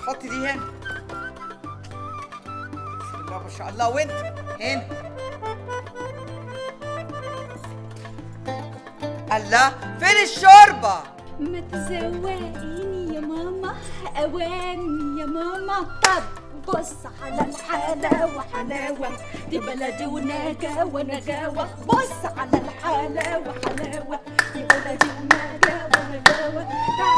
حطي دي هنا بسم الله ما شاء الله وانت هنا الله فين الشوربه ما تزوقيني يا ماما اواني يا ماما طب بص على الحلاوة حلاوة دي بلدي ونجاوة نجاوة بص على الحلاوة حلاوة دي بلدي ونجاوة نجاوة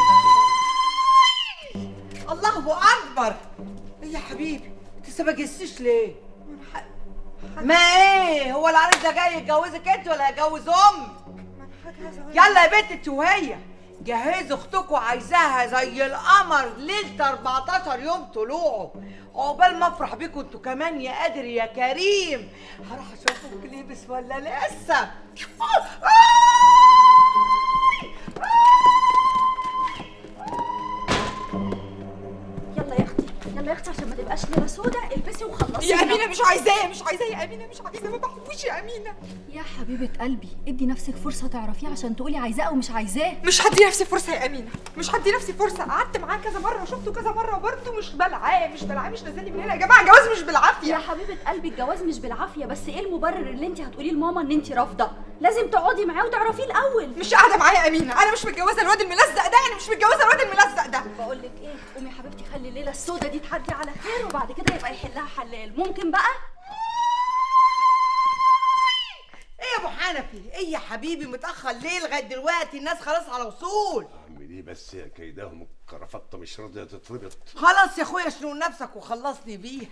الله اكبر ايه يا حبيبي انت لسه ما جهزتيش ليه ما ايه هو العريس ده جاي يتجوزك انت ولا هيجوز امك يلا يا بنت انت وهي جهزوا اختكم عايزاها زي القمر ليله 14 يوم طلوعه عقبال ما افرح بيكم انتوا كمان يا قادر يا كريم هروح اشوفك لبس ولا لسه يلا يا اختي يلا يا اختي عشان ما تبقاش ليلة سودا البسي وخلصي يا امينه مش عايزاه مش عايزاه يا امينه مش عايزاه ما بحبوش يا امينه يا حبيبة قلبي ادي نفسك فرصة تعرفيه عشان تقولي عايزاه او مش عايزاه مش هدي نفسي فرصه يا امينه مش هدي نفسي فرصه قعدت معاه كذا مره وشفته كذا مره وبرده مش بلعاه مش بلعاه مش نازلني من هنا يا جماعه الجواز مش يا بالعافيه حبيبة قلبي الجواز مش بالعافية بس ايه المبرر اللي انت هتقوليه لماما ان انت رافضة لازم تقعدي معاه وتعرفيه الاول مش قاعده معاه يا امينه انا مش متجوزه الواد الملزق ده انا مش متجوزه الواد الملزق ده بقول لك ايه قومي يا حبيبتي خلي الليله السودة دي تعدي على خير وبعد كده يبقى يحلها حلال ممكن بقى ايه يا ابو حنفي ايه يا حبيبي متاخر ليه لغايه دلوقتي الناس خلاص على وصول اعمل ايه بس يا كيدهم الكرافته مش راضيه تتربط خلاص يا اخويا شنو نفسك وخلصني بيها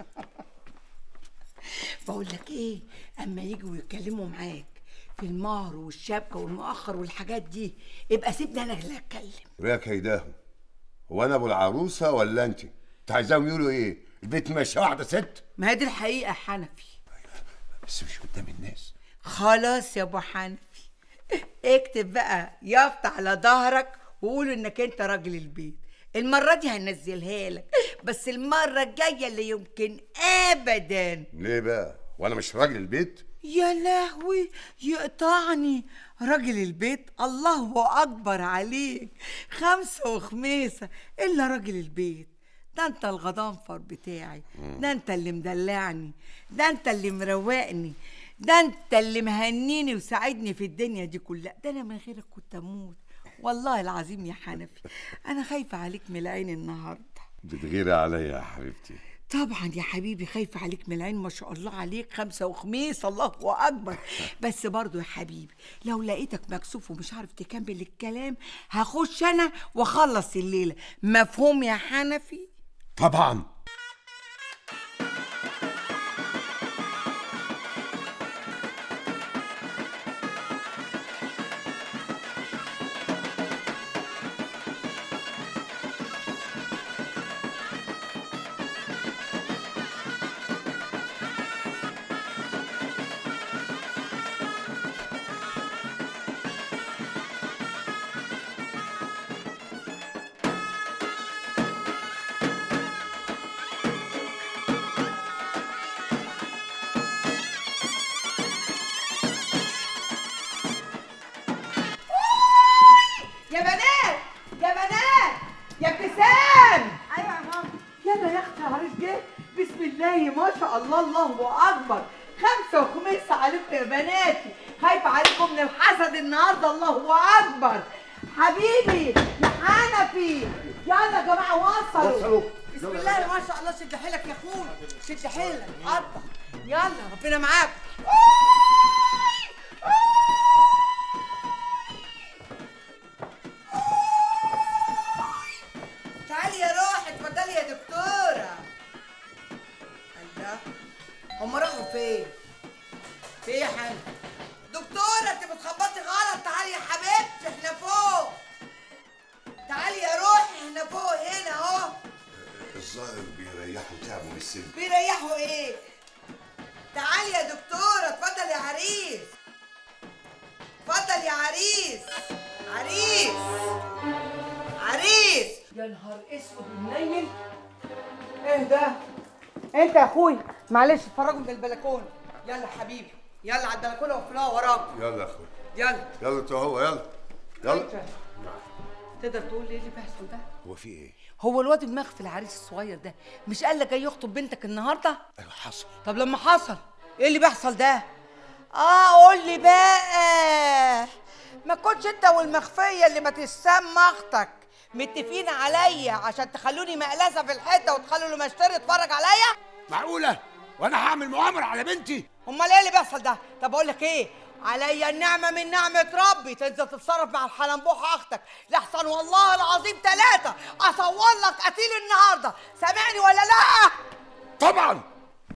بقول لك ايه اما يجوا يتكلموا معاك في المهر والشبكه والمؤخر والحاجات دي ابقى سيبني انا اللي اتكلم يا كيدهم هو انا ابو العروسه ولا انت انت عايزاهم يقولوا ايه البيت ماشي واحده ست ما هي دي الحقيقه يا حنفي بس مش قدام الناس خلاص يا ابو حنفي اكتب بقى يافطة على ظهرك وقول انك انت راجل البيت المرة دي هنزلها لك بس المرة الجاية اللي يمكن ابدا ليه بقى وانا مش راجل البيت يا لهوي يقطعني راجل البيت الله اكبر عليك خمسة وخميسة الا راجل البيت ده انت الغضنفر بتاعي ده انت اللي مدلعني ده انت اللي مروقني ده انت اللي مهنيني وساعدني في الدنيا دي كلها ده انا من غيرك كنت اموت والله العظيم يا حنفي انا خايفة عليك من العين النهارده بتغيري عليا يا حبيبتي طبعا يا حبيبي خايفة عليك من العين ما شاء الله عليك خمسة وخميس الله أكبر بس برضو يا حبيبي لو لقيتك مكسوف ومش عارف تكمل الكلام هخش أنا وأخلص الليلة مفهوم يا حنفي؟ طبعا يا بنات يا بنات يا ابتسام ايوه يا ماما يلا يا اختي العريس جه بسم الله ما شاء الله الله اكبر خمسة وخميس عليكم يا بناتي خايفة عليكم من الحسد النهارده الله اكبر حبيبي يا حنفي يلا يا جماعة وصلوا وصلوا. بسم الله ما شاء الله شد حيلك يا اخويا شد حيلك قطع يلا ربنا معاك تعالي يا روحي اتفضلي يا دكتورة الله هم راحوا فين؟ في ايه يا حاج؟ دكتورة انت بتخبطي غلط تعالي يا حبيبتي احنا فوق تعالي يا روحي احنا فوق هنا اهو الظاهر بيريحوا تعبوا من السن بيريحوا ايه؟ تعالي يا دكتورة اتفضل يا عريس اتفضل يا عريس عريس عريس يا نهار اسود منيل ايه ده؟ انت يا اخوي معلش اتفرجوا من البلكونه يلا حبيبي يلا على البلكونه وقفلوها وراك يلا يا اخويا يلا يلا انت هو يلا يلا تقدر تقول لي ايه اللي بيحصل ده؟ هو في ايه هو الواد المخفي العريس الصغير ده مش قال لك جاي يخطب بنتك النهارده ايوه حصل طب لما حصل ايه اللي بيحصل ده اه قول لي بقى ما كنتش انت والمخفيه اللي ما تسمى اختك متفقين عليا عشان تخلوني مقلسه في الحته وتخلوا اللي مشتري يتفرج عليا معقوله وانا هعمل مؤامره على بنتي امال ايه اللي بيحصل ده طب اقول لك ايه عليا النعمه من نعمه ربي تنزل تتصرف مع الحلنبوحه اختك لحسن والله العظيم ثلاثه اصور لك قتيل النهارده سامعني ولا لا طبعا